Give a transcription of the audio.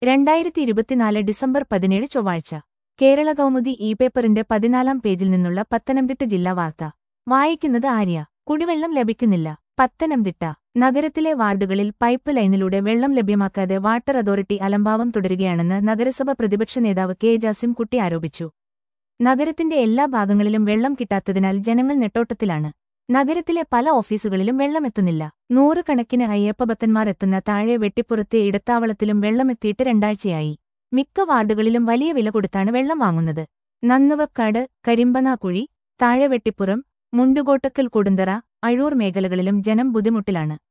രണ്ടായിരത്തി ഇരുപത്തിനാല് ഡിസംബർ പതിനേഴ് ചൊവ്വാഴ്ച കേരള കൗമുദി ഇ പേപ്പറിന്റെ പതിനാലാം പേജിൽ നിന്നുള്ള പത്തനംതിട്ട ജില്ലാ വാർത്ത വായിക്കുന്നത് ആര്യ കുടിവെള്ളം ലഭിക്കുന്നില്ല പത്തനംതിട്ട നഗരത്തിലെ വാർഡുകളിൽ പൈപ്പ് ലൈനിലൂടെ വെള്ളം ലഭ്യമാക്കാതെ വാട്ടർ അതോറിറ്റി അലംഭാവം തുടരുകയാണെന്ന് നഗരസഭ പ്രതിപക്ഷ നേതാവ് കെ ജാസിം കുട്ടി ആരോപിച്ചു നഗരത്തിന്റെ എല്ലാ ഭാഗങ്ങളിലും വെള്ളം കിട്ടാത്തതിനാൽ ജനങ്ങൾ നെട്ടോട്ടത്തിലാണ് നഗരത്തിലെ പല ഓഫീസുകളിലും വെള്ളമെത്തുന്നില്ല നൂറുകണക്കിന് അയ്യപ്പഭക്തന്മാർ എത്തുന്ന താഴെ വെട്ടിപ്പുറത്തെ ഇടത്താവളത്തിലും വെള്ളമെത്തിയിട്ട് രണ്ടാഴ്ചയായി മിക്ക വാർഡുകളിലും വലിയ വില കൊടുത്താണ് വെള്ളം വാങ്ങുന്നത് നന്നുവക്കാട് കരിമ്പനാക്കുഴി താഴെ വെട്ടിപ്പുറം മുണ്ടുകോട്ടക്കൽ കൊടുന്തറ അഴൂർ മേഖലകളിലും ജനം ബുദ്ധിമുട്ടിലാണ്